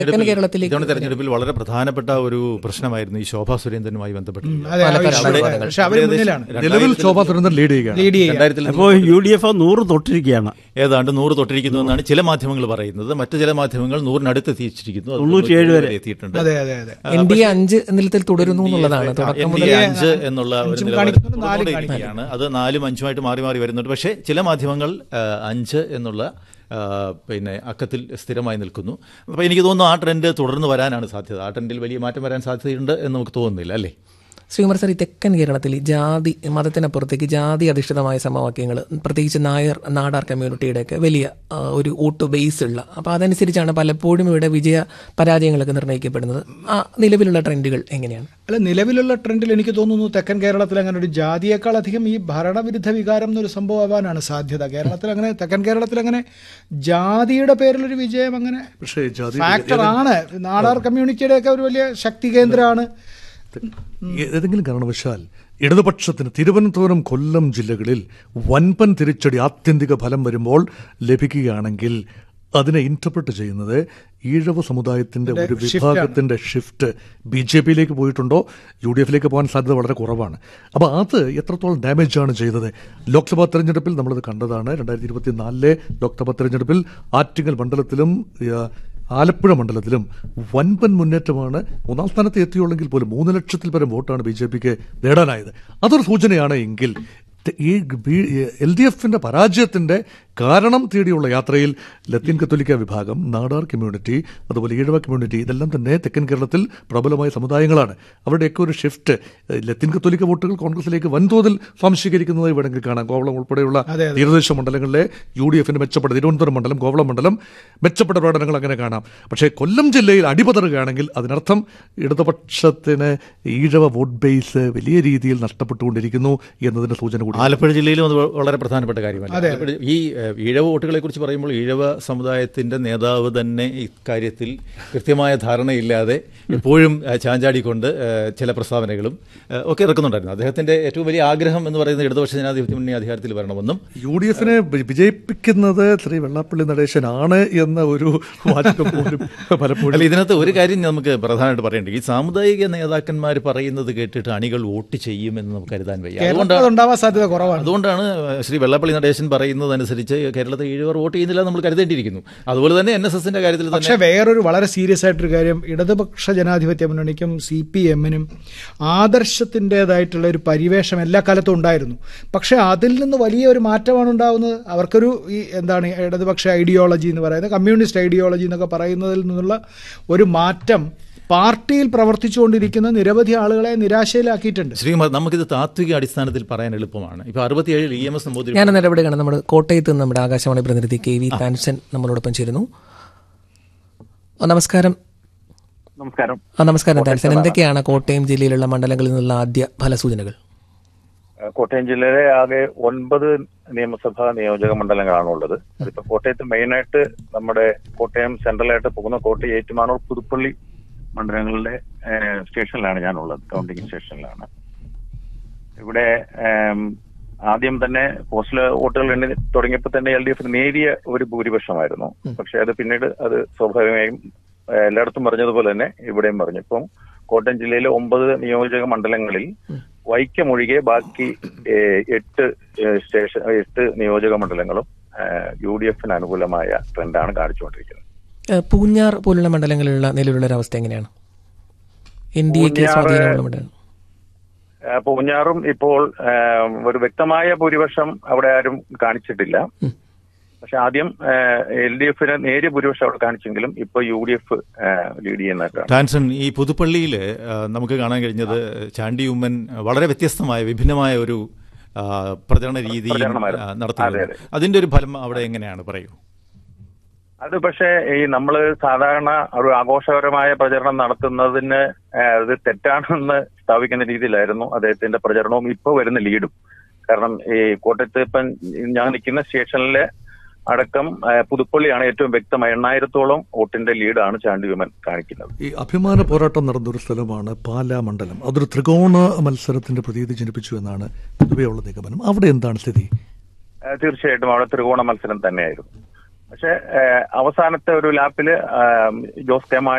തെക്കൻ കേരളത്തിലേക്ക് ഇത്തവണ തെരഞ്ഞെടുപ്പിൽ വളരെ പ്രധാനപ്പെട്ട ഒരു പ്രശ്നമായിരുന്നു ഈ ശോഭാ സുരേന്ദ്രനുമായി ബന്ധപ്പെട്ട് അതെ ആ പാലക്കാട് വിഷയം. അവിടെ- പക്ഷെ അവര് മുന്നിലാണ് നിലവിൽ ശോഭാ സുരേന്ദ്രൻ ലീഡ് ചെയ്യുകയാണ് ലീഡ് ചെയ്യുക രണ്ടായിരത്തിൽ അപ്പോൾ യു ഡി എഫ് നൂറ് തൊട്ടിരിക്കുകയാണ് ഏതാണ്ട് നൂറ് തൊട്ടിരിക്കുന്നു എന്നാണ് ചില മാധ്യമങ്ങൾ പറയുന്നത് മറ്റു ചില മാധ്യമങ്ങൾ നൂറിനടുത്ത് എത്തിച്ചിരിക്കുന്നു അത് തൊണ്ണൂറ്റിയേഴ് വരെ. എത്തിയിട്ടുണ്ട് അതെ അതെ അതെ എൻ ഡി എ അഞ്ച് നിലത്തിൽ തുടരുന്നു എന്നുള്ളതാണ് എൻ തുടക്കം ഡി മുതൽ എ അഞ്ച് എന്നുള്ള ഒരു അഞ്ചും നിലവാരം കാണിക്കുന്നുണ്ട്, നാലും തുടർന്നുകൊണ്ടേയിരിക്കുകയാണ്. അത് നാലും അഞ്ചുമായിട്ട് മാറി മാറി വരുന്നുണ്ട് പക്ഷേ ചില മാധ്യമങ്ങൾ ആ, അഞ്ച് എന്നുള്ള ആ, പിന്നെ അക്കത്തിൽ സ്ഥിരമായി നിൽക്കുന്നു അപ്പോൾ എനിക്ക് തോന്നുന്നു ആ ട്രെൻഡ് തുടർന്ന് വരാനാണ് സാധ്യത ആ ട്രെൻഡിൽ വലിയ മാറ്റം വരാൻ സാധ്യതയുണ്ട് എന്ന് നമുക്ക് തോന്നുന്നില്ല അല്ലേ ശ്രീകുമാർ സാർ ഈ തെക്കൻ കേരളത്തിൽ ഈ ജാതി മതത്തിനപ്പുറത്തേക്ക് ജാതി അധിഷ്ഠിതമായ സമവാക്യങ്ങൾ പ്രത്യേകിച്ച് നായർ നാടാർ കമ്മ്യൂണിറ്റിയുടെയൊക്കെ വലിയ ആ, ഒരു വോട്ട് ബേസ് ഉള്ള അപ്പോൾ അതനുസരിച്ചാണ് പലപ്പോഴും ഇവിടെ വിജയ പരാജയങ്ങളൊക്കെ നിർണ്ണയിക്കപ്പെടുന്നത് ആ നിലവിലുള്ള ട്രെൻഡുകൾ എങ്ങനെയാണ് അല്ല നിലവിലുള്ള ട്രെൻഡിൽ എനിക്ക് തോന്നുന്നു തെക്കൻ കേരളത്തിൽ അങ്ങനെ ഒരു ജാതിയേക്കാൾ അധികം ഈ ഭരണവിരുദ്ധ വികാരം എന്നൊരു സംഭവം ആവാനാണ് സാധ്യത കേരളത്തിൽ അങ്ങനെ തെക്കൻ കേരളത്തിൽ അങ്ങനെ ജാതിയുടെ പേരിലൊരു വിജയം അങ്ങനെ പക്ഷേ ജാതി ഫാക്ടർ ആണ് നാടാർ കമ്മ്യൂണിറ്റിയുടെ ഒക്കെ ഒരു വലിയ ശക്തി കേന്ദ്രമാണ് ഏതെങ്കിലും കാരണവശാൽ ഇടതുപക്ഷത്തിന് തിരുവനന്തപുരം കൊല്ലം ജില്ലകളിൽ വൻപൻ തിരിച്ചടി ആത്യന്തിക ഫലം വരുമ്പോൾ ലഭിക്കുകയാണെങ്കിൽ അതിനെ ഇന്റർപ്രറ്റ് ചെയ്യുന്നത് ഈഴവ സമുദായത്തിന്റെ ഒരു വിഭാഗത്തിന്റെ ഷിഫ്റ്റ് ബി ജെ പിയിലേക്ക് പോയിട്ടുണ്ടോ യു ഡി എഫിലേക്ക് പോകാൻ സാധ്യത വളരെ കുറവാണ് അപ്പോൾ അത് എത്രത്തോളം ഡാമേജ് ആണ് ചെയ്തത് ലോക്സഭാ തെരഞ്ഞെടുപ്പിൽ നമ്മളത് കണ്ടതാണ് രണ്ടായിരത്തി ഇരുപത്തിനാലിലെ ലോക്സഭാ തെരഞ്ഞെടുപ്പിൽ ആറ്റിങ്ങൽ മണ്ഡലത്തിലും ആ, ആലപ്പുഴ മണ്ഡലത്തിലും വൻപൻ മുന്നേറ്റമാണ് മൂന്നാം സ്ഥാനത്ത് എത്തിയുള്ളെങ്കിൽ പോലും മൂന്ന് ലക്ഷത്തിൽ പരം വോട്ടാണ് ബി ജെ പിക്ക് നേടാനായത് അതൊരു സൂചനയാണ് എങ്കിൽ ത- ഈ എൽ ഡി എഫിന്റെ പരാജയത്തിന്റെ കാരണം തേടിയുള്ള യാത്രയിൽ ലത്തീൻ കത്തോലിക്ക വിഭാഗം നാടാർ കമ്മ്യൂണിറ്റി അതുപോലെ ഈഴവ കമ്മ്യൂണിറ്റി ഇതെല്ലാം തന്നെ തെക്കൻ കേരളത്തിൽ പ്രബലമായ സമുദായങ്ങളാണ് അവരുടെയൊക്കെ ഒരു ഷിഫ്റ്റ് ഏഹ്, ലത്തീൻ കത്തോലിക്ക വോട്ടുകൾ കോൺഗ്രസിലേക്ക് വൻതോതിൽ സ്വാംശീകരിക്കുന്നതായി വേണമെങ്കിൽ കാണാം കോവളം ഉൾപ്പെടെയുള്ള തീരദേശ മണ്ഡലങ്ങളിലെ യു ഡി എഫിന്റെ മെച്ചപ്പെട്ട തിരുവനന്തപുരം മണ്ഡലം കോവളം മണ്ഡലം മെച്ചപ്പെട്ട പ്രകടനങ്ങൾ അങ്ങനെ കാണാം പക്ഷേ കൊല്ലം ജില്ലയിൽ അടിപതറുകയാണെങ്കിൽ അതിനർത്ഥം ഇടതുപക്ഷത്തിന് ഈഴവ വോട്ട് ബേസ് വലിയ രീതിയിൽ നഷ്ടപ്പെട്ടുകൊണ്ടിരിക്കുന്നു എന്നതിന്റെ സൂചന കൂടി ആലപ്പുഴ ജില്ലയിലും അത് വളരെ പ്രധാനപ്പെട്ട കാര്യമല്ല ആലപ്പുഴ- ഈ ഏഹ്, ഈഴവ വോട്ടുകളെ കുറിച്ച് പറയുമ്പോൾ ഈഴവ സമുദായത്തിന്റെ നേതാവ് തന്നെ ഇക്കാര്യത്തിൽ കൃത്യമായ ധാരണയില്ലാതെ എപ്പോഴും ഏഹ്, ചാഞ്ചാടിക്കൊണ്ട് ഏഹ്, ചില പ്രസ്താവനകളും ഏഹ്, ഒക്കെ ഇറക്കുന്നുണ്ടായിരുന്നു അദ്ദേഹത്തിന്റെ ഏറ്റവും വലിയ ആഗ്രഹം എന്ന് പറയുന്നത് ഇടതുപക്ഷ ജനാധിപത്യ മുന്നണി അധികാരത്തിൽ വരണമെന്നും യു ഡി എഫിനെ വി- വിജയിപ്പിക്കുന്നത് ശ്രീ വെള്ളാപ്പള്ളി നടേശനാണ് എന്ന ഒരു വാചകം പോലും പലപ്പോഴും അല്ല ഇതിനകത്ത് ഒരു കാര്യം നമുക്ക് പ്രധാനമായിട്ട് പറയേണ്ടത് ഈ സാമുദായിക നേതാക്കന്മാർ പറയുന്നത് കേട്ടിട്ട് അണികൾ വോട്ട് ചെയ്യുമെന്ന് നമുക്ക് കരുതാൻ വയ്യ കേരളത്തിൽ അതുകൊണ്ടാണ് അതുണ്ടാവാൻ സാധ്യത കുറവാണ് അതുകൊണ്ടാണ് ശ്രീ വെള്ളാപ്പള്ളി നടേശൻ പറയുന്നതനുസരിച്ച് കേരളത്തിൽ ഏഴുപേർ വോട്ട് ചെയ്യുന്നില്ല നമ്മൾ കരുതേണ്ടിയിരിക്കുന്നു അതുപോലെ തന്നെ എൻ എസ് എസിന്റെ കാര്യത്തിൽ തന്നെ പക്ഷെ വേറൊരു വളരെ സീരിയസ് ആയിട്ടൊരു കാര്യം ഇടതുപക്ഷ ജനാധിപത്യ മുന്നണിക്കും സി പി എമ്മിനും ആദർശത്തിൻ്റെതായിട്ടുള്ള ഒരു പരിവേഷം എല്ലാ കാലത്തും ഉണ്ടായിരുന്നു പക്ഷെ അതിൽ നിന്ന് വലിയ ഒരു മാറ്റമാണ് ഉണ്ടാവുന്നത് അവർക്കൊരു ഈ എന്താണ് ഈ ഇടതുപക്ഷ ഐഡിയോളജി എന്ന് പറയുന്നത് കമ്മ്യൂണിസ്റ്റ് ഐഡിയോളജി എന്നൊക്കെ പറയുന്നതിൽ നിന്നുള്ള ഒരു മാറ്റം പാർട്ടിയിൽ പ്രവർത്തിച്ചുകൊണ്ടിരിക്കുന്ന നിരവധി ആളുകളെ നിരാശയിലാക്കിയിട്ടുണ്ട് ശ്രീകുമാർ നമുക്കിത് താത്വിക അടിസ്ഥാനത്തിൽ പറയാൻ എളുപ്പമാണ് ഇപ്പൊ അറുപത്തിയേഴിൽ ഇ എം എസ് നമ്പൂതിരി ഞാൻ ഇടപെടുകയാണ് നമ്മുടെ കോട്ടയത്ത് നിന്ന് നമ്മുടെ ആകാശവാണി പ്രതിനിധി കെ വി താൻസൻ നമ്മളോടൊപ്പം ചേരുന്നു ഓ, നമസ്കാരം നമസ്കാരം ആ നമസ്കാരം താൻസൻ എന്തൊക്കെയാണ് കോട്ടയം ജില്ലയിലുള്ള മണ്ഡലങ്ങളിൽ നിന്നുള്ള ആദ്യ ഫലസൂചനകൾ ഏഹ് കോട്ടയം ജില്ലയിലെ ആകെ ഒൻപത് നിയമസഭാ നിയോജക മണ്ഡലങ്ങളാണ് ഉള്ളത് അതിപ്പോ കോട്ടയത്ത് മെയിനായിട്ട് നമ്മുടെ കോട്ടയം സെൻട്രലായിട്ട് പോകുന്ന കോട്ടയം ഏറ്റുമാനൂർ പുതുപ്പള്ളി മണ്ഡലങ്ങളുടെ ഏഹ് സ്റ്റേഷനിലാണ് ഞാനുള്ളത് കൗണ്ടിംഗ് സ്റ്റേഷനിലാണ് ഇവിടെ ഏം, ആദ്യം തന്നെ പോസ്റ്റൽ വോട്ടുകൾ എണ്ണി തുടങ്ങിയപ്പോൾ തന്നെ എൽ ഡി എഫിന് നേരിയ ഒരു ഭൂരിപക്ഷമായിരുന്നു പക്ഷെ അത് പിന്നീട് അത് സ്വാഭാവികമായും ഏഹ്, എല്ലായിടത്തും പറഞ്ഞതുപോലെ തന്നെ ഇവിടെയും പറഞ്ഞു ഇപ്പം കോട്ടയം ജില്ലയിലെ ഒമ്പത് നിയോജക മണ്ഡലങ്ങളിൽ വൈക്കമൊഴികെ ബാക്കി ഏഹ്, എട്ട് ഏഹ്, സ്റ്റേഷൻ എട്ട് നിയോജക മണ്ഡലങ്ങളും യു ഡി എഫിന് അനുകൂലമായ ട്രെൻഡാണ് കാണിച്ചുകൊണ്ടിരിക്കുന്നത് ഏഹ്, പൂഞ്ഞാർ പോലുള്ള മണ്ഡലങ്ങളിലുള്ള നിലവിലുള്ള ഒരു അവസ്ഥ എങ്ങനെയാണ് എൻ ഡി എക്ക് പൂഞ്ഞാറ് സ്വാധീനമുള്ള മണ്ഡലം ഏഹ്, പൂഞ്ഞാറും ഇപ്പോൾ ഏഹ്, ഒരു വ്യക്തമായ ഭൂരിപക്ഷം അവിടെ ആരും കാണിച്ചിട്ടില്ല പക്ഷെ ആദ്യം എൽ ഡി എഫിന് നേരിയ ഭൂരിപക്ഷം അവിടെ കാണിച്ചെങ്കിലും ഇപ്പൊ യു ഡി എഫ് ലീഡ് ചെയ്യുന്നതായിട്ടാണ് ടാൻസൺ ഈ പുതുപ്പള്ളിയിൽ നമുക്ക് കാണാൻ കഴിഞ്ഞത് ചാണ്ടി ഉമ്മൻ വളരെ വ്യത്യസ്തമായ വിഭിന്നമായ ഒരു ആ, പ്രചരണ രീതിയും പ്രചരണമായിരുന്നു. ആ, നടത്തുന്നത് അതെ, അതെ. അതിന്റെ ഒരു ഫലം അവിടെ എങ്ങനെയാണ് പറയൂ അത് പക്ഷേ ഈ നമ്മൾ സാധാരണ ഒരു ആഘോഷപരമായ പ്രചരണം നടത്തുന്നതിന് ഏഹ്, അത് തെറ്റാണെന്ന് സ്ഥാപിക്കുന്ന രീതിയിലായിരുന്നു അദ്ദേഹത്തിന്റെ പ്രചരണവും ഇപ്പൊ വരുന്ന ലീഡും കാരണം ഈ കോട്ടയത്ത് ഇപ്പം ഞാൻ നിൽക്കുന്ന സ്റ്റേഷനിലെ അടക്കം ഏഹ്, പുതുപ്പള്ളിയാണ് ഏറ്റവും വ്യക്തമായ എണ്ണായിരത്തോളം വോട്ടിന്റെ ലീഡാണ് ചാണ്ടി വിമൻ കാണിക്കുന്നത് ഈ അഭിമാന പോരാട്ടം നടന്നൊരു സ്ഥലമാണ് പാലാ മണ്ഡലം അതൊരു ത്രികോണ മത്സരത്തിന്റെ പ്രതീതി ജനിപ്പിച്ചു എന്നാണ് പൊതുവെയുള്ള നിഗമനം അവിടെ എന്താണ് സ്ഥിതി ഏഹ്, തീർച്ചയായിട്ടും അവിടെ ത്രികോണ മത്സരം തന്നെയായിരുന്നു പക്ഷെ ഏഹ്, അവസാനത്തെ ഒരു ലാപ്പില് ഏഹ്, ജോസ് കെ മാണി